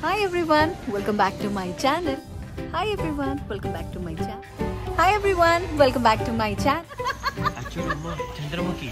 Hi everyone, welcome back to my channel. Hi everyone, welcome back to my channel. Hi everyone, welcome back to my channel. Actually అమ్మ Chandramukhi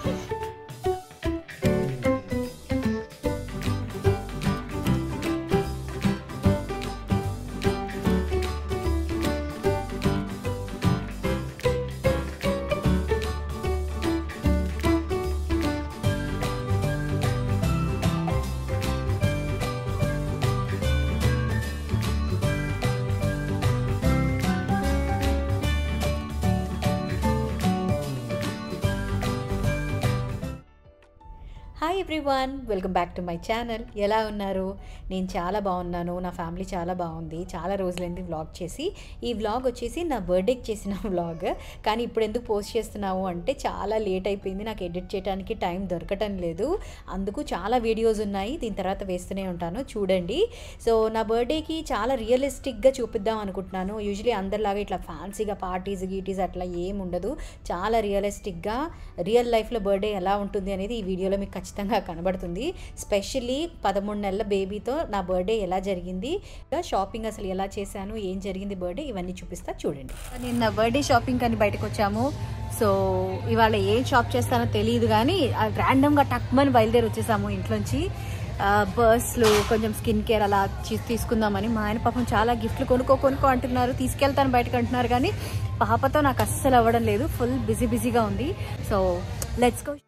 hi everyone welcome back to my channel ఎలా ఉన్నారు నేను చాలా బాగున్నాను నా family చాలా బాగుంది చాలా రోజులైంది వ్లాగ్ చేసి ఈ వ్లాగ్ వచ్చేసి నా బర్త్డేకి చేసిన వ్లాగ్ కానీ ఇప్పుడు ఎందుకు పోస్ట్ చేస్తున్నావు అంటే చాలా లేట్ అయిపోయింది నాకు ఎడిట్ చేయడానికి టైం దొరకటం లేదు అందుకు చాలా వీడియోస్ ఉన్నాయి దీని తర్వాత వేస్తూనే ఉంటాను చూడండి సో నా బర్త్డేకి చాలా రియలిస్టిక్గా చూపిద్దాం అనుకుంటున్నాను యూజువలీ అందరిలాగా ఇట్లా ఫ్యాన్సీగా పార్టీస్ గీటీస్ అట్లా ఏం ఉండదు చాలా రియలిస్టిక్గా రియల్ లైఫ్లో బర్త్డే ఎలా ఉంటుంది అనేది ఈ వీడియోలో మీకు ఖచ్చితంగా కనబడుతుంది స్పెషల్లీ పదమూడు నెలల బేబీతో నా బర్త్డే ఎలా జరిగింది ఇంకా షాపింగ్ అసలు ఎలా చేశాను ఏం జరిగింది బర్త్డే ఇవన్నీ చూపిస్తా చూడండి నేను నా బర్త్డే షాపింగ్ అని బయటకు వచ్చాము సో ఇవాళ ఏం షాప్ చేస్తానో తెలియదు కానీ ర్యాండమ్గా టక్మని బయలుదేరి వచ్చేసాము ఇంట్లోంచి బర్స్లు కొంచెం స్కిన్ కేర్ అలా చీ- తీసుకుందామని మా ఆయన పాపం చాలా గిఫ్ట్లు కొనుక్కో కొనుక్కో అంటున్నారు తీసుకెళ్తాను బయటకు అంటున్నారు కానీ పాపతో నాకు అస్సలు అవ్వడం లేదు ఫుల్ బిజీ బిజీగా ఉంది so let's go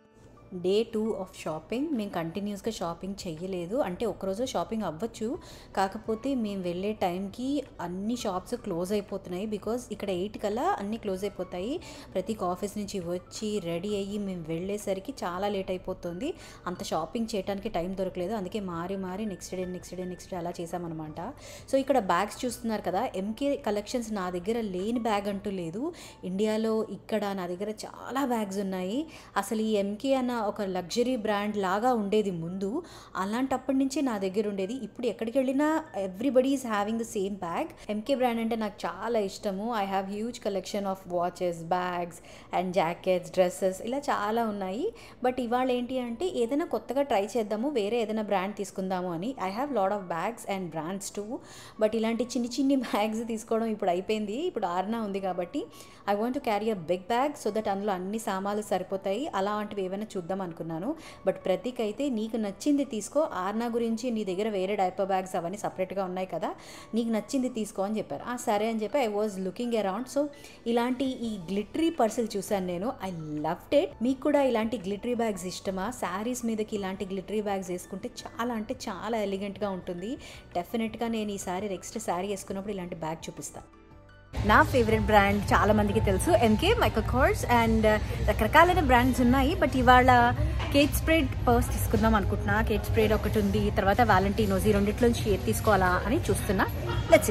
day two of shopping మేము కంటిన్యూస్గా షాపింగ్ చెయ్యలేదు అంటే ఒకరోజు షాపింగ్ అవ్వచ్చు కాకపోతే మేము వెళ్ళే టైంకి అన్ని షాప్స్ క్లోజ్ అయిపోతున్నాయి బికాజ్ ఇక్కడ ఎయిట్ కల్లా అన్నీ క్లోజ్ అయిపోతాయి ప్రతి ఆఫీస్ నుంచి వచ్చి రెడీ అయ్యి మేము వెళ్ళేసరికి చాలా లేట్ అయిపోతుంది అంత షాపింగ్ చేయడానికి టైం దొరకలేదు అందుకే మారి మారి next day next day next day అలా చేసామన్నమాట సో ఇక్కడ బ్యాగ్స్ చూస్తున్నారు కదా ఎంకే కలెక్షన్స్ నా దగ్గర లేని బ్యాగ్ అంటూ లేదు ఇండియాలో ఇక్కడ నా దగ్గర చాలా బ్యాగ్స్ ఉన్నాయి అసలు ఈ ఎంకే అన్న ఒక లగ్జరీ బ్రాండ్ లాగా ఉండేది ముందు అలాంటప్పటి నుంచి నా దగ్గర ఉండేది ఇప్పుడు ఎక్కడికి వెళ్ళినా everybody is having the same bag MK brand అంటే నాకు చాలా ఇష్టము I have huge collection of watches bags and jackets dresses ఇలా చాలా ఉన్నాయి బట్ ఇవాళ ఏంటి అంటే ఏదైనా కొత్తగా ట్రై చేద్దాము వేరే ఏదైనా బ్రాండ్ తీసుకుందాము అని I have lot of bags and brands too but ఇలాంటి చిన్ని చిన్ని బ్యాగ్స్ తీసుకోవడం ఇప్పుడు అయిపోయింది ఇప్పుడు ఆర్నా ఉంది కాబట్టి I want to carry a big bag so that అందులో అన్ని సామాన్లు సరిపోతాయి అలాంటివి ఏమైనా చూద్దాం అనుకున్నాను బట్ ప్రతీక్ అయితే నీకు నచ్చింది తీసుకో ఆర్నా గురించి నీ దగ్గర వేరే డైపర్ బ్యాగ్స్ అవన్నీ సపరేట్గా ఉన్నాయి కదా నీకు నచ్చింది తీసుకో అని చెప్పారు ఆ సరే అని చెప్పి I was looking around so ఇలాంటి ఈ గ్లిటరీ పర్సులు చూశాను నేను ఐ లవ్డ్ ఇట్ మీకు కూడా ఇలాంటి గ్లిటరీ బ్యాగ్స్ ఇష్టమా శారీస్ మీదకి ఇలాంటి గ్లిటరీ బ్యాగ్స్ వేసుకుంటే చాలా అంటే చాలా ఎలిగెంట్గా ఉంటుంది డెఫినెట్గా నేను ఈసారి నెక్స్ట్ శారీ వేసుకున్నప్పుడు ఇలాంటి బ్యాగ్ చూపిస్తాను నా ఫేవరెట్ బ్రాండ్ చాలా మందికి తెలుసు ఎంకే మైకల్ కోర్స్ అండ్ రకరకాలైన బ్రాండ్స్ ఉన్నాయి బట్ ఇవాళ కేట్ స్ప్రేడ్ పర్స్ తీసుకుందాం అనుకుంటున్నా కేట్ స్ప్రేడ్ ఒకటి ఉంది తర్వాత వ్యాలంటీనోస్ ఈ రెండిట్లోంచి ఏది తీసుకోవాలా అని చూస్తున్నా లెట్స్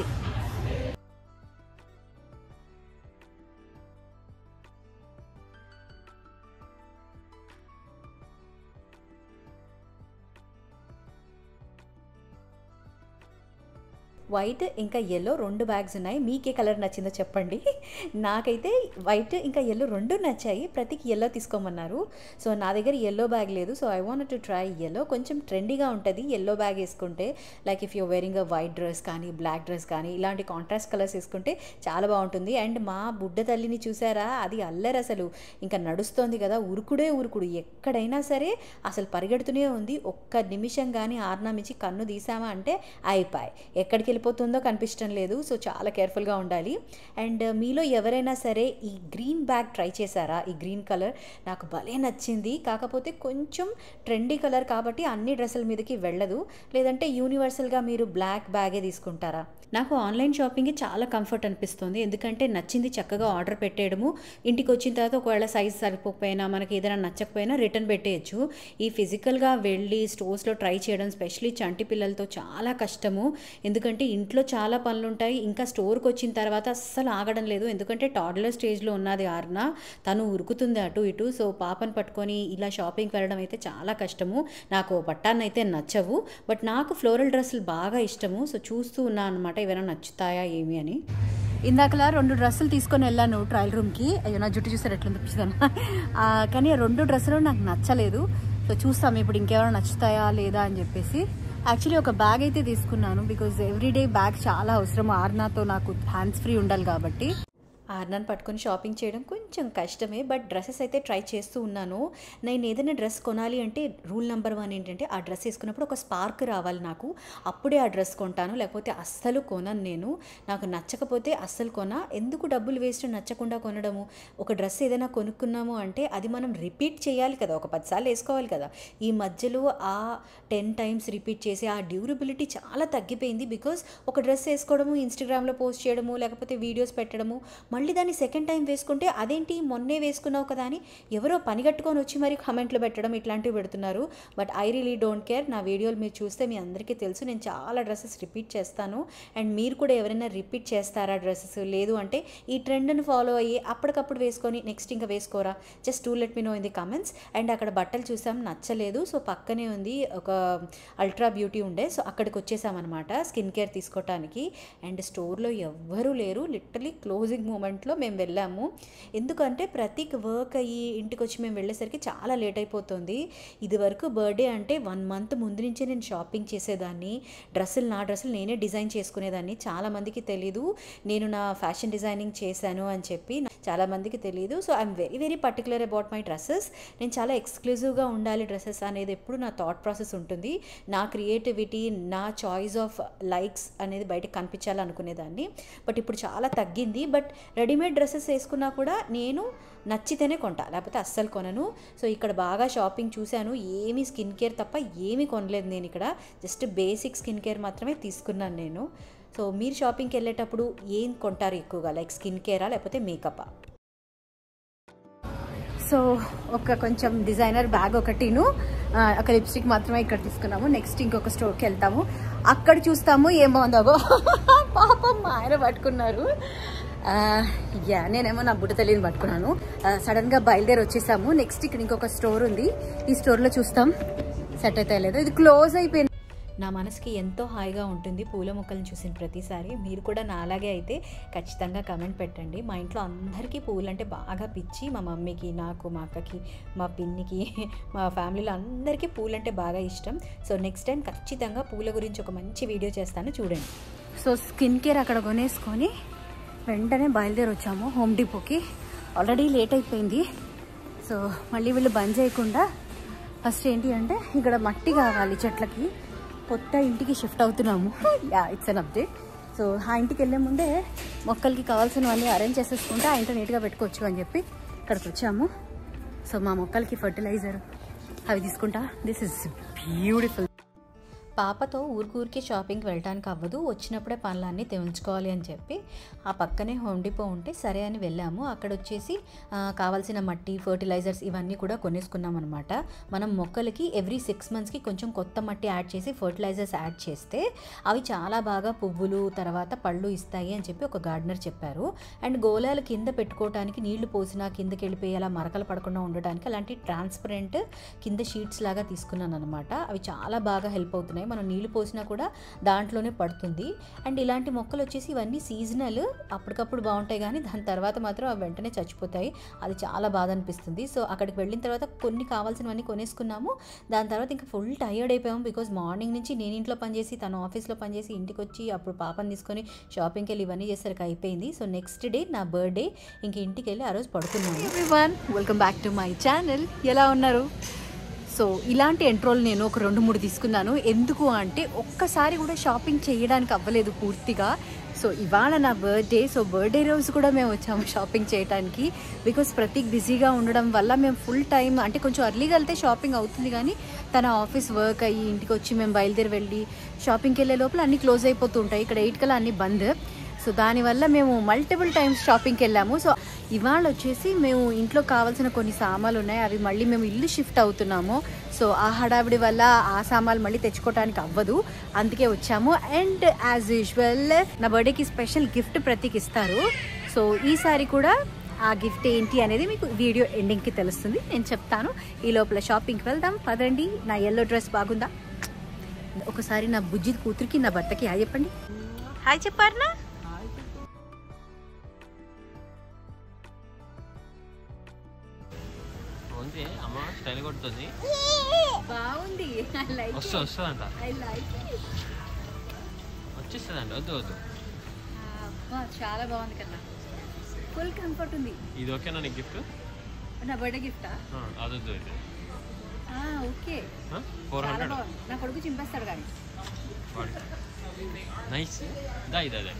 వైట్ ఇంకా ఎల్లో రెండు బ్యాగ్స్ ఉన్నాయి మీకే కలర్ నచ్చిందో చెప్పండి నాకైతే వైట్ ఇంకా ఎల్లో రెండు నచ్చాయి ప్రతికి ఎల్లో తీసుకోమన్నారు సో నా దగ్గర ఎల్లో బ్యాగ్ లేదు so I want to try yellow కొంచెం ట్రెండీగా ఉంటుంది ఎల్లో బ్యాగ్ వేసుకుంటే like if you wearing a white dress కానీ బ్లాక్ డ్రెస్ కానీ ఇలాంటి కాంట్రాస్ట్ కలర్స్ వేసుకుంటే చాలా బాగుంటుంది అండ్ మా బుడ్డ తల్లిని చూసారా అది అల్లరి అసలు ఇంకా నడుస్తోంది కదా ఉరుకుడే ఉరుకుడు ఎక్కడైనా సరే అసలు పరిగెడుతూనే ఉంది ఒక్క నిమిషం కానీ ఆర్నామించి కన్ను తీసామా అంటే అయిపోయి ఎక్కడికి వెళ్ళిపోతుందో కనిపించడం లేదు సో చాలా కేర్ఫుల్గా ఉండాలి అండ్ మీలో ఎవరైనా సరే ఈ గ్రీన్ బ్యాగ్ ట్రై చేశారా ఈ గ్రీన్ కలర్ నాకు భలే నచ్చింది కాకపోతే కొంచెం ట్రెండీ కలర్ కాబట్టి అన్ని డ్రెస్సుల మీదకి వెళ్ళదు లేదంటే యూనివర్సల్గా మీరు బ్లాక్ బ్యాగే తీసుకుంటారా నాకు ఆన్లైన్ షాపింగ్ చాలా కంఫర్ట్ అనిపిస్తుంది ఎందుకంటే నచ్చింది చక్కగా ఆర్డర్ పెట్టేయడము ఇంటికి వచ్చిన తర్వాత ఒకవేళ సైజ్ సరిపోకపోయినా మనకి ఏదైనా నచ్చకపోయినా రిటర్న్ పెట్టేయచ్చు ఈ ఫిజికల్గా వెళ్ళి స్టోర్స్లో ట్రై చేయడం స్పెషలీ చంటి పిల్లలతో చాలా కష్టము ఎందుకంటే ఇంట్లో చాలా పనులు ఉంటాయి ఇంకా స్టోర్కి వచ్చిన తర్వాత అస్సలు ఆగడం లేదు ఎందుకంటే టాడ్లర్ స్టేజ్లో ఉన్నది ఆర్న తను ఉరుకుతుంది అటు ఇటు సో పాపను పట్టుకొని ఇలా షాపింగ్కి వెళ్ళడం అయితే చాలా కష్టము నాకు పట్టాన్ని అయితే నచ్చవు బట్ నాకు ఫ్లోరల్ డ్రెస్సులు బాగా ఇష్టము సో చూస్తూ ఉన్నాను అనమాట ఏమైనా నచ్చుతాయా ఏమి అని ఇందాకలా రెండు డ్రెస్సులు తీసుకొని వెళ్ళాను ట్రయల్ రూమ్కి అయ్యో నా జుట్టు చూసారు ఎట్లా చూపిస్తాను కానీ ఆ రెండు డ్రెస్సులు నాకు నచ్చలేదు సో చూస్తాం ఇప్పుడు ఇంకేమైనా నచ్చుతాయా లేదా అని చెప్పేసి యాక్చువల్లీ ఒక బ్యాగ్ అయితే తీసుకున్నాను బికాజ్ ఎవ్రీడే బ్యాగ్ చాలా అవసరం ఆర్నాతో నాకు హ్యాండ్స్ ఫ్రీ ఉండాలి కాబట్టి ఆర్నాన్ పట్టుకొని షాపింగ్ చేయడం కొంచెం కష్టమే బట్ డ్రెస్సెస్ అయితే ట్రై చేస్తూ ఉన్నాను నేను ఏదైనా డ్రెస్ కొనాలి అంటే రూల్ నెంబర్ వన్ ఏంటంటే ఆ డ్రెస్ వేసుకున్నప్పుడు ఒక స్పార్క్ రావాలి నాకు అప్పుడే ఆ డ్రెస్ కొంటాను లేకపోతే అస్సలు కొనను నేను నాకు నచ్చకపోతే అస్సలు కొన ఎందుకు డబ్బులు వేస్ట్ నచ్చకుండా కొనడము ఒక డ్రెస్ ఏదైనా కొనుక్కున్నాము అంటే అది మనం రిపీట్ చేయాలి కదా ఒక పదిసార్లు వేసుకోవాలి కదా ఈ మధ్యలో ఆ టెన్ టైమ్స్ రిపీట్ చేసి ఆ డ్యూరబిలిటీ చాలా తగ్గిపోయింది బికాస్ ఒక డ్రెస్ వేసుకోవడము ఇన్స్టాగ్రామ్లో పోస్ట్ చేయడము లేకపోతే వీడియోస్ పెట్టడము మళ్ళీ దాన్ని సెకండ్ టైం వేసుకుంటే అదేంటి మొన్నే వేసుకున్నావు కదా అని ఎవరో పని కట్టుకొని వచ్చి మరి కమెంట్లు పెట్టడం ఇట్లాంటివి పెడుతున్నారు but I really don't care నా వీడియోలు మీరు చూస్తే మీ అందరికీ తెలుసు నేను చాలా డ్రెస్సెస్ రిపీట్ చేస్తాను అండ్ మీరు కూడా ఎవరైనా రిపీట్ చేస్తారా డ్రెస్సెస్ లేదు అంటే ఈ ట్రెండ్ని ఫాలో అయ్యి అప్పటికప్పుడు వేసుకొని నెక్స్ట్ ఇంకా వేసుకోరా just to let me know in the comments and అక్కడ బట్టలు చూసాం నచ్చలేదు సో పక్కనే ఉంది ఒక అల్ట్రా బ్యూటీ ఉండే సో అక్కడికి వచ్చేసామన్నమాట స్కిన్ కేర్ తీసుకోవటానికి అండ్ స్టోర్లో ఎవ్వరూ లేరు లిటరలీ క్లోజింగ్ మూమెంట్లో మేము వెళ్ళాము ఎందుకంటే ప్రతి వర్క్ అయ్యి ఇంటికి వచ్చి మేము వెళ్ళేసరికి చాలా లేట్ అయిపోతుంది ఇది వరకు బర్త్డే అంటే వన్ మంత్ ముందు నుంచే నేను షాపింగ్ చేసేదాన్ని డ్రెస్సులు నా డ్రెస్సులు నేనే డిజైన్ చేసుకునేదాన్ని చాలామందికి తెలీదు నేను నా ఫ్యాషన్ డిజైనింగ్ చేశాను అని చెప్పి చాలామందికి తెలియదు so I'm very very particular about my dresses నేను చాలా ఎక్స్క్లూజివ్గా ఉండాలి డ్రెస్సెస్ అనేది ఎప్పుడు నా థాట్ ప్రాసెస్ ఉంటుంది నా క్రియేటివిటీ నా చాయిస్ ఆఫ్ లైక్స్ అనేది బయటకు కనిపించాలనుకునేదాన్ని బట్ ఇప్పుడు చాలా తగ్గింది బట్ రెడీమేడ్ డ్రెస్సెస్ వేసుకున్నా కూడా నేను నచ్చితేనే కొంటా లేకపోతే అస్సలు కొనను సో ఇక్కడ బాగా షాపింగ్ చూశాను ఏమీ స్కిన్ కేర్ తప్ప ఏమీ కొనలేదు నేను ఇక్కడ జస్ట్ బేసిక్ స్కిన్ కేర్ మాత్రమే తీసుకున్నాను నేను సో మీరు షాపింగ్కి వెళ్ళేటప్పుడు ఏం కొంటారు ఎక్కువగా లైక్ స్కిన్ కేరా లేకపోతే మేకపా సో ఒక కొంచెం డిజైనర్ బ్యాగ్ ఒకటిను ఆ, ఒక లిప్స్టిక్ మాత్రమే ఇక్కడ తీసుకున్నాము నెక్స్ట్ ఇంకొక స్టోర్కి వెళ్తాము అక్కడ చూస్తాము ఏం బాగుందాగో పాపం మా ఆయన పట్టుకున్నారు ఆ, యా నేనేమో నా బుట్ట తెలియని పట్టుకున్నాను ఆ, సడన్గా బయలుదేరి వచ్చేసాము నెక్స్ట్ ఇక్కడ ఇంకొక స్టోర్ ఉంది ఈ స్టోర్లో చూస్తాం సెట్ అయితే లేదు ఇది క్లోజ్ అయిపోయింది నా మనసుకి ఎంతో హాయిగా ఉంటుంది పూల మొక్కలను చూసిన ప్రతిసారి మీరు కూడా నాలాగే అయితే ఖచ్చితంగా కమెంట్ పెట్టండి మా ఇంట్లో అందరికీ పూలు అంటే బాగా పిచ్చి మా మమ్మీకి నాకు మా అక్కకి మా పిన్నికి మా ఫ్యామిలీలో అందరికీ పూలు అంటే బాగా ఇష్టం సో నెక్స్ట్ టైం ఖచ్చితంగా పూల గురించి ఒక మంచి వీడియో చేస్తాను చూడండి సో స్కిన్ కేర్ అక్కడ కొనేసుకొని వెంటనే బయలుదేరి వచ్చాము హోమ్ డిపోకి ఆల్రెడీ లేట్ అయిపోయింది సో మళ్ళీ వీళ్ళు బంద్ చేయకుండా ఫస్ట్ ఏంటి అంటే ఇక్కడ మట్టి కావాలి చెట్లకి కొత్త ఇంటికి షిఫ్ట్ అవుతున్నాము yeah it's an update so ఆ ఇంటికి వెళ్ళే ముందే మొక్కలకి కావాల్సినవన్నీ అరేంజ్ చేసేసుకుంటే ఆ ఇంట్లో నీట్గా పెట్టుకోవచ్చు అని చెప్పి ఇక్కడికి వచ్చాము సో మా మొక్కలకి ఫర్టిలైజర్ అవి తీసుకుంటా దిస్ ఇస్ బ్యూటిఫుల్ పాపతో ఊరికూరికి షాపింగ్కి వెళ్ళడానికి అవ్వదు వచ్చినప్పుడే పనులన్నీ తెంచుకోవాలి అని చెప్పి ఆ పక్కనే హోమ్ డిపో ఉంటే సరే అని వెళ్ళాము అక్కడ వచ్చేసి ఆ, కావాల్సిన మట్టి ఫర్టిలైజర్స్ ఇవన్నీ కూడా కొనేసుకున్నాం అనమాట మనం మొక్కలకి ఎవ్రీ సిక్స్ మంత్స్కి కొంచెం కొత్త మట్టి యాడ్ చేసి ఫర్టిలైజర్స్ యాడ్ చేస్తే అవి చాలా బాగా పువ్వులు తర్వాత పళ్ళు ఇస్తాయి అని చెప్పి ఒక గార్డెనర్ చెప్పారు అండ్ గోళాలు కింద పెట్టుకోవడానికి నీళ్లు పోసినా కిందకి వెళ్ళిపోయి అలా మరకలు పడకుండా ఉండడానికి అలాంటి ట్రాన్స్పరెంట్ కింద షీట్స్ లాగా తీసుకున్నాను అనమాట అవి చాలా బాగా హెల్ప్ అవుతున్నాయి మనం నీళ్లు పోసినా కూడా దాంట్లోనే పడుతుంది అండ్ ఇలాంటి మొక్కలు వచ్చేసి ఇవన్నీ సీజనల్ అప్పటికప్పుడు బాగుంటాయి కానీ దాని తర్వాత మాత్రం అవి వెంటనే చచ్చిపోతాయి అది చాలా బాధ అనిపిస్తుంది సో అక్కడికి వెళ్ళిన తర్వాత కొన్ని కావాల్సినవన్నీ కొనేసుకున్నాము దాని తర్వాత ఇంకా ఫుల్ టైర్డ్ అయిపోయాము బికాజ్ మార్నింగ్ నుంచి నేను ఇంట్లో పనిచేసి తను ఆఫీస్లో పనిచేసి ఇంటికి వచ్చి అప్పుడు పాపని తీసుకొని షాపింగ్కి వెళ్ళి ఇవన్నీ చేసరికి అయిపోయింది సో నెక్స్ట్ డే నా బర్త్డే ఇంక ఇంటికి వెళ్ళి ఆ రోజు పడుకున్నాను everyone welcome back to my channel ఎలా ఉన్నారు సో ఇలాంటి ఎంట్రోల్ నేను ఒక రెండు మూడు తీసుకున్నాను ఎందుకు అంటే ఒక్కసారి కూడా షాపింగ్ చేయడానికి అవ్వలేదు పూర్తిగా సో ఇవాళ నా బర్త్డే సో బర్త్డే రోజు కూడా మేము వచ్చాము షాపింగ్ చేయడానికి బికాస్ ప్రతీక్ బిజీగా ఉండడం వల్ల మేము ఫుల్ టైం అంటే కొంచెం అర్లీగా వెళ్తే షాపింగ్ అవుతుంది కానీ తన ఆఫీస్ వర్క్ అయ్యి ఇంటికి వచ్చి మేము బయలుదేరి వెళ్ళి షాపింగ్కి వెళ్ళే లోపల అన్నీ క్లోజ్ అయిపోతూ ఉంటాయి ఇక్కడ ఎయిట్ కల్లా అన్నీ బంద్ సో దానివల్ల మేము మల్టిపుల్ టైమ్స్ షాపింగ్కి వెళ్ళాము సో ఇవాళ వచ్చేసి మేము ఇంట్లో కావాల్సిన కొన్ని సామాన్లు ఉన్నాయి అవి మళ్ళీ మేము ఇల్లు షిఫ్ట్ అవుతున్నాము సో ఆ హడావిడి వల్ల ఆ సామాన్లు మళ్ళీ తెచ్చుకోవడానికి అవ్వదు అందుకే వచ్చాము అండ్ యాజ్ యూజువల్ నా బర్త్డేకి స్పెషల్ గిఫ్ట్ ప్రతికి ఇస్తారు సో ఈసారి కూడా ఆ గిఫ్ట్ ఏంటి అనేది మీకు వీడియో ఎండింగ్కి తెలుస్తుంది నేను చెప్తాను ఈ లోపల షాపింగ్కి వెళ్దాం పదండి నా ఎల్లో డ్రెస్ బాగుందా ఒకసారి నా బుజ్జి కూతురికి నా భర్తకి హాయ్ చెప్పండి హాయ్ చెప్పారనా ఉంది అమ్మ స్టైల్ కొడుతుంది బాగుంది ఐ లైక్ వస్తుంది వస్తుందంట ఐ లైక్ వచ్చేస్తుందంట వద్దు వద్దు అబ్బా చాలా బాగుంది కదా ఫుల్ కంఫర్ట్ ఉంది ఇది ఓకేనా నీకు గిఫ్ట్ నా బర్త్డే గిఫ్టా అదొద్దు ఇది ఓకే ఫోర్ చాలా హండ్రెడ్ బాగుంది నా కొడుకు చింపేస్తాడు కానీ నైస్ దా ఇదా దా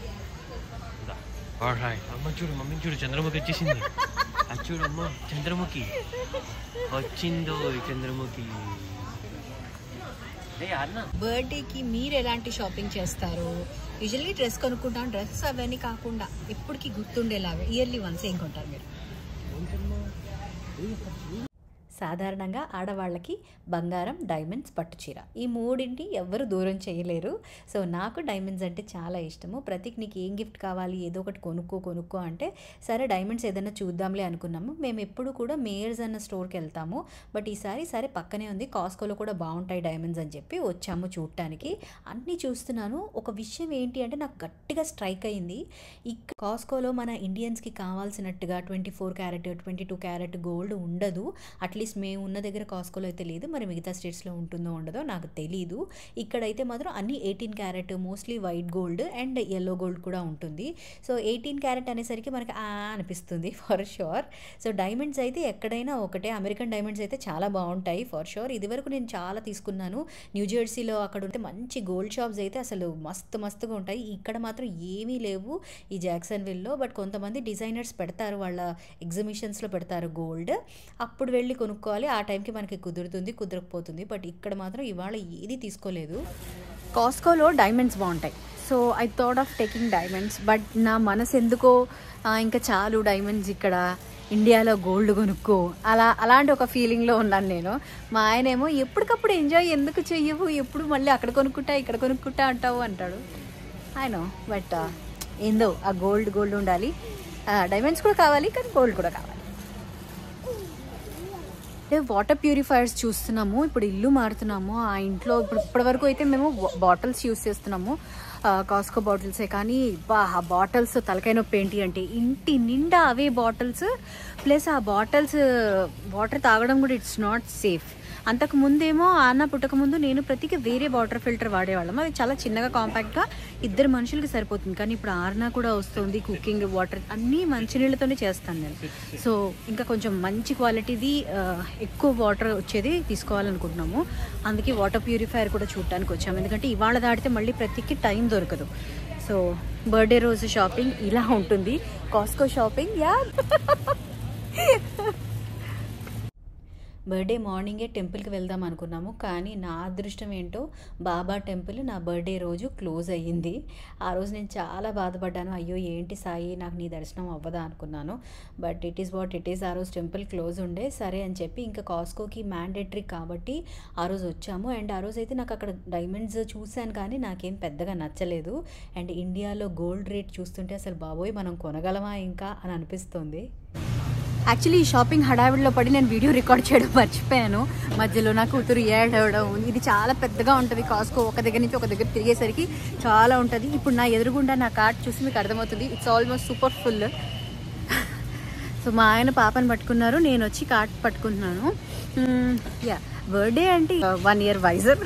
అమ్మ చూడు మమ్మీ చూడు చంద్రముఖి వచ్చేసింది అది చూడు అమ్మ చంద్రముఖి వచ్చిందో ఈ చంద్రముఖి ఏ అన్న బర్త్డేకి మీరు ఎలాంటి షాపింగ్ చేస్తారు యూజువల్లీ డ్రెస్ కొనుక్కుంటాం డ్రెస్ అవన్నీ కాకుండా ఎప్పటికీ గుర్తుండేలాగా ఇయర్లీ వన్స్ ఏం కొంటారు మీరు సాధారణంగా ఆడవాళ్ళకి బంగారం డైమండ్స్ పట్టుచీర ఈ మూడింటి ఎవ్వరు దూరం చేయలేరు సో నాకు డైమండ్స్ అంటే చాలా ఇష్టము ప్రతిక్ నీకు ఏం గిఫ్ట్ కావాలి ఏదో ఒకటి కొనుక్కో కొనుక్కో అంటే సరే డైమండ్స్ ఏదైనా చూద్దాంలే అనుకున్నాము మేము ఎప్పుడు కూడా మేయర్స్ అన్న స్టోర్కి వెళ్తాము బట్ ఈసారి సరే పక్కనే ఉంది కాస్కోలో కూడా బాగుంటాయి డైమండ్స్ అని చెప్పి వచ్చాము చూడటానికి అన్నీ చూస్తున్నాను ఒక విషయం ఏంటి అంటే నాకు గట్టిగా స్ట్రైక్ అయింది ఈ కాస్కోలో మన ఇండియన్స్కి కావాల్సినట్టుగా twenty four carat twenty two carat gold ఉండదు అట్లీస్ట్ మేము ఉన్న దగ్గర కాస్కోలో అయితే లేదు మరి మిగతా స్టేట్స్లో ఉంటుందో ఉండదో నాకు తెలీదు ఇక్కడైతే మాత్రం అన్ని eighteen carat mostly white gold and yellow gold కూడా ఉంటుంది సో ఎయిటీన్ క్యారెట్ అనేసరికి మనకి ఆ అనిపిస్తుంది ఫర్ షూర్ సో డైమండ్స్ అయితే ఎక్కడైనా ఒకటే అమెరికన్ డైమండ్స్ అయితే చాలా బాగుంటాయి ఫర్ షూర్ ఇదివరకు నేను చాలా తీసుకున్నాను న్యూ జెర్సీలో అక్కడ ఉంటే మంచి గోల్డ్ షాప్స్ అయితే అసలు మస్తు మస్తుగా ఉంటాయి ఇక్కడ మాత్రం ఏమీ లేవు ఈ జాక్సన్ విల్లో బట్ కొంతమంది డిజైనర్స్ పెడతారు వాళ్ళ ఎగ్జిబిషన్స్లో పెడతారు గోల్డ్ అప్పుడు వెళ్ళి కొనుక్కోవాలి ఆ టైంకి మనకి కుదురుతుంది కుదరకపోతుంది బట్ ఇక్కడ మాత్రం ఇవాళ ఏది తీసుకోలేదు కాస్కోలో డైమండ్స్ బాగుంటాయి so I thought of taking diamonds but నా మనసు ఎందుకో ఆ, ఇంకా చాలు డైమండ్స్ ఇక్కడ ఇండియాలో గోల్డ్ కొనుక్కో అలా అలాంటి ఒక ఫీలింగ్లో ఉన్నాను నేను మా ఆయనేమో ఎప్పటికప్పుడు ఎంజాయ్ ఎందుకు చెయ్యవు ఎప్పుడు మళ్ళీ అక్కడ కొనుక్కుంటా ఇక్కడ కొనుక్కుంటా అంటావు అంటాడు ఆయన బట్ ఏందో ఆ గోల్డ్ గోల్డ్ ఉండాలి డైమండ్స్ కూడా కావాలి కానీ గోల్డ్ కూడా కావాలి అంటే వాటర్ ప్యూరిఫైయర్స్ చూస్తున్నాము ఇప్పుడు ఇల్లు మారుతున్నాము ఆ ఇంట్లో ఇప్పుడు ఇప్పటివరకు అయితే మేము బాటిల్స్ యూస్ చేస్తున్నాము కాస్కో బాటిల్సే కానీ బా ఆ బాటిల్స్ తలకాయ నొప్పి ఏంటి అంటే ఇంటి నిండా అవే బాటిల్స్ ప్లస్ ఆ బాటిల్స్ వాటర్ తాగడం కూడా ఇట్స్ నాట్ సేఫ్ అంతకు ముందేమో అన్న పుట్టక ముందు నేను ప్రతికి వేరే వాటర్ ఫిల్టర్ వాడేవాళ్ళం అది చాలా చిన్నగా కాంపాక్ట్గా ఇద్దరు మనుషులకి సరిపోతుంది కానీ ఇప్పుడు ఆర్నా కూడా వస్తుంది కుకింగ్ వాటర్ అన్నీ మంచినీళ్ళతోనే చేస్తాను నేను సో ఇంకా కొంచెం మంచి క్వాలిటీది ఆ, ఎక్కువ వాటర్ వచ్చేది తీసుకోవాలనుకుంటున్నాము అందుకే వాటర్ ప్యూరిఫైయర్ కూడా చూడటానికి వచ్చాము ఎందుకంటే ఇవాళ దాటితే మళ్ళీ ప్రతికి టైం దొరకదు సో బర్త్డే రోజు షాపింగ్ ఇలా ఉంటుంది కాస్కో షాపింగ్ యా బర్త్డే మార్నింగే టెంపుల్కి వెళ్దాం అనుకున్నాము కానీ నా అదృష్టం ఏంటో బాబా టెంపుల్ నా బర్త్డే రోజు క్లోజ్ అయ్యింది ఆ రోజు నేను చాలా బాధపడ్డాను అయ్యో ఏంటి సాయి నాకు నీ దర్శనం అవ్వదా అనుకున్నాను but it is what it is ఆ రోజు టెంపుల్ క్లోజ్ ఉండే సరే అని చెప్పి ఇంకా కాస్కోకి మ్యాండేటరీ కాబట్టి ఆ రోజు వచ్చాము అండ్ ఆ రోజు అయితే నాకు అక్కడ డైమండ్స్ చూశాను కానీ నాకేం పెద్దగా నచ్చలేదు అండ్ ఇండియాలో గోల్డ్ రేట్ చూస్తుంటే అసలు బాబోయ్ మనం కొనగలమా ఇంకా అని అనిపిస్తుంది యాక్చువల్లీ ఈ షాపింగ్ హడావిడిలో పడి నేను వీడియో రికార్డ్ చేయడం మర్చిపోయాను మధ్యలో నా కూతురు ఏడవడం ఇది చాలా పెద్దగా ఉంటుంది కాస్కో ఒక దగ్గర నుంచి ఒక దగ్గర తిరిగేసరికి చాలా ఉంటుంది ఇప్పుడు నా ఎదురుగుండా నా కార్ట్ చూసి మీకు అర్థమవుతుంది it's almost super full so మా ఆయన పాపని పట్టుకున్నారు నేను వచ్చి కార్ట్ పట్టుకుంటున్నాను యా బర్త్డే అంటే one year wiser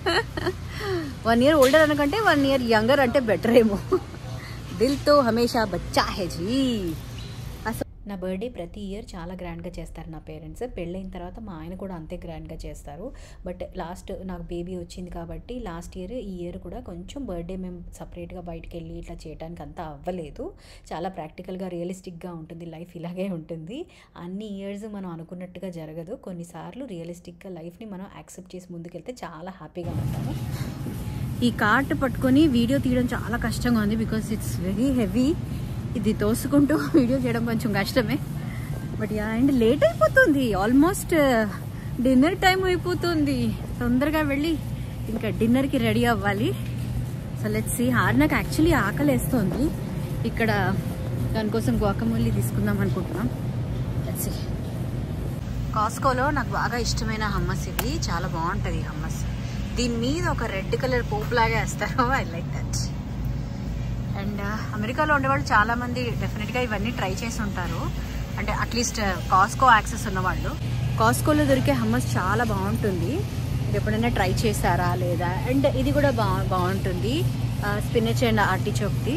one year older అనుకంటే వన్ ఇయర్ యంగర్ అంటే బెటర్ ఏమో దిల్తో హమేషా బచ్చా హే జీ అసలు నా బర్త్డే ప్రతి ఇయర్ చాలా గ్రాండ్గా చేస్తారు నా పేరెంట్స్ పెళ్ళైన తర్వాత మా ఆయన కూడా అంతే గ్రాండ్గా చేస్తారు బట్ లాస్ట్ నాకు బేబీ వచ్చింది కాబట్టి లాస్ట్ ఇయర్ ఈ ఇయర్ కూడా కొంచెం బర్త్డే మేము సపరేట్గా బయటకు వెళ్ళి ఇట్లా చేయడానికి అంతా అవ్వలేదు చాలా ప్రాక్టికల్గా రియలిస్టిక్గా ఉంటుంది లైఫ్ ఇలాగే ఉంటుంది అన్ని ఇయర్స్ మనం అనుకున్నట్టుగా జరగదు కొన్నిసార్లు రియలిస్టిక్గా లైఫ్ని మనం యాక్సెప్ట్ చేసి ముందుకెళ్తే చాలా హ్యాపీగా ఉంటాము ఈ కార్ట్ పట్టుకొని వీడియో తీయడం చాలా కష్టంగా ఉంది బికాస్ ఇట్స్ వెరీ హెవీ ఇది తోసుకుంటూ వీడియో చేయడం కొంచెం కష్టమే బట్ యా అండ్ లేట్ అయిపోతుంది ఆల్మోస్ట్ డిన్నర్ టైం అయిపోతుంది తొందరగా వెళ్ళి ఇంకా డిన్నర్కి రెడీ అవ్వాలి సో లెట్స్ సి హార్నకు యాక్చువల్లీ ఆకలి వేస్తుంది ఇక్కడ దానికోసం గువాకమల్లి తీసుకుందాం అనుకుంటున్నాం లెట్స్ సి కాస్కోలో నాకు బాగా ఇష్టమైన హమ్మస్ ఇది చాలా బాగుంటుంది హమ్మస్ దీని మీద ఒక రెడ్ కలర్ పోపు లాగా వేస్తారు ఐ లైక్ దట్ అండ్ అమెరికాలో ఉండేవాళ్ళు చాలా మంది డెఫినెట్గా ఇవన్నీ ట్రై చేసి ఉంటారు అంటే అట్లీస్ట్ కాస్కో యాక్సెస్ ఉన్నవాళ్ళు కాస్కోలో దొరికే హమ్మస్ చాలా బాగుంటుంది మీరు ఎప్పుడైనా ట్రై చేశారా లేదా అండ్ ఇది కూడా బా బాగుంటుంది స్పినచ్ అండ్ ఆర్టిచోక్ది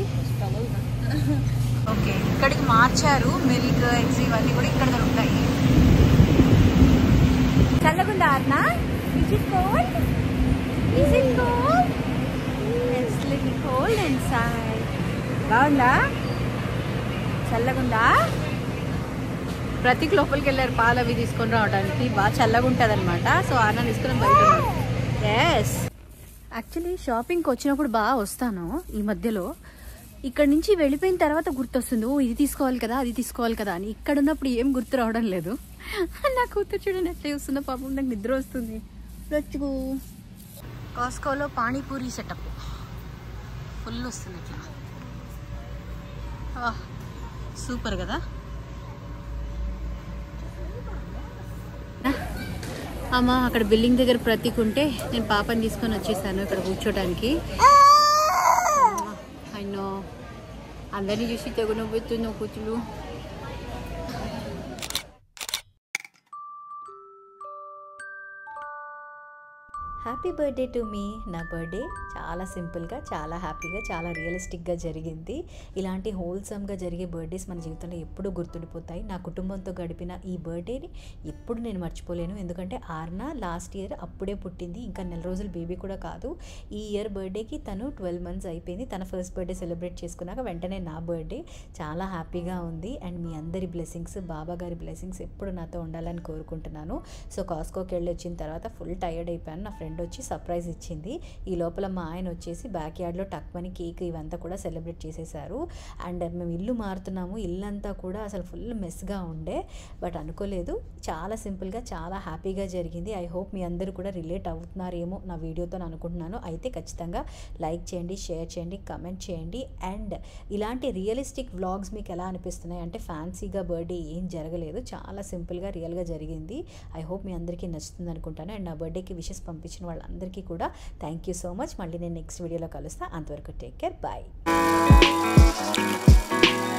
ఓకే ఇక్కడికి మార్చారు మిల్క్ ఎగ్స్ ఇవన్నీ కూడా ఇక్కడ దొరుకుతాయి చల్లగుందా అన్న is it cold is it cold it's little cold and side బాగుందా చల్లగుందా ప్రతిక్ లోపలికి వెళ్ళారు పాలు అవి తీసుకొని రావడానికి బాగా చల్లగా ఉంటుంది అనమాట సో ఆన తీసుకుని బయట ఎస్ యాక్చువల్లీ షాపింగ్కి వచ్చినప్పుడు బాగా వస్తాను ఈ మధ్యలో ఇక్కడ నుంచి వెళ్ళిపోయిన తర్వాత గుర్తొస్తుంది ఓ ఇది తీసుకోవాలి కదా అది తీసుకోవాలి కదా అని ఇక్కడ ఉన్నప్పుడు ఏం గుర్తు రావడం లేదు నా కూతురు చూడండి ఎట్లా చూస్తుందో పాపం నాకు నిద్ర వస్తుంది రచ్చుకు కాస్కోలో పానీపూరి సెటప్ ఫుల్ వస్తుంది ఇట్లా ఆహ్, సూపర్ కదా అమ్మా అక్కడ బిల్డింగ్ దగ్గర ప్రతీక్ ఉంటే నేను పాపని తీసుకొని వచ్చేసాను ఇక్కడ కూర్చోడానికి అయినో అందరినీ చూసి తెగు నవ్వుతున్నావు కూతురు హ్యాపీ బర్త్డే టు మీ నా బర్త్డే చాలా సింపుల్గా చాలా హ్యాపీగా చాలా రియలిస్టిక్గా జరిగింది ఇలాంటి హోల్సమ్గా జరిగే బర్త్డేస్ మన జీవితంలో ఎప్పుడూ గుర్తుండిపోతాయి నా కుటుంబంతో గడిపిన ఈ బర్త్డేని ఎప్పుడు నేను మర్చిపోలేను ఎందుకంటే ఆర్న లాస్ట్ ఇయర్ అప్పుడే పుట్టింది ఇంకా నెల రోజులు బేబీ కూడా కాదు ఈ ఇయర్ బర్త్డేకి తను ట్వెల్వ్ మంత్స్ అయిపోయింది తన ఫస్ట్ బర్త్డే సెలబ్రేట్ చేసుకున్నాక వెంటనే నా బర్త్డే చాలా హ్యాపీగా ఉంది అండ్ మీ అందరి బ్లెస్సింగ్స్ బాబా గారి బ్లెస్సింగ్స్ ఎప్పుడు నాతో ఉండాలని కోరుకుంటున్నాను సో కాస్కోకి వెళ్ళి వచ్చిన తర్వాత ఫుల్ టైర్డ్ అయిపోయాను నా ఫ్రెండ్ వచ్చి సర్ప్రైజ్ ఇచ్చింది ఈ లోపల మా ఆయన వచ్చేసి బ్యాక్ యార్డ్లో టక్మని కేక్ ఇవంతా కూడా సెలబ్రేట్ చేసేసారు అండ్ మేము ఇల్లు మారుతున్నాము ఇల్లంతా కూడా అసలు ఫుల్ మెస్గా ఉండే బట్ అనుకోలేదు చాలా సింపుల్గా చాలా హ్యాపీగా జరిగింది ఐ హోప్ మీ అందరూ కూడా రిలేట్ అవుతున్నారేమో నా వీడియోతో అనుకుంటున్నాను అయితే ఖచ్చితంగా లైక్ చేయండి షేర్ చేయండి కమెంట్ చేయండి అండ్ ఇలాంటి రియలిస్టిక్ వ్లాగ్స్ మీకు ఎలా అనిపిస్తున్నాయి అంటే ఫ్యాన్సీగా బర్త్డే ఏం జరగలేదు చాలా సింపుల్గా రియల్గా జరిగింది ఐ హోప్ మీ అందరికీ నచ్చుతుంది అనుకుంటాను అండ్ నా బర్త్డేకి విషెస్ పంపించిన వాళ్ళందరికీ కూడా థ్యాంక్ యూ సో మచ్ మళ్ళీ నేను నెక్స్ట్ వీడియోలో కలుస్తాను అంతవరకు టేక్ కేర్ బాయ్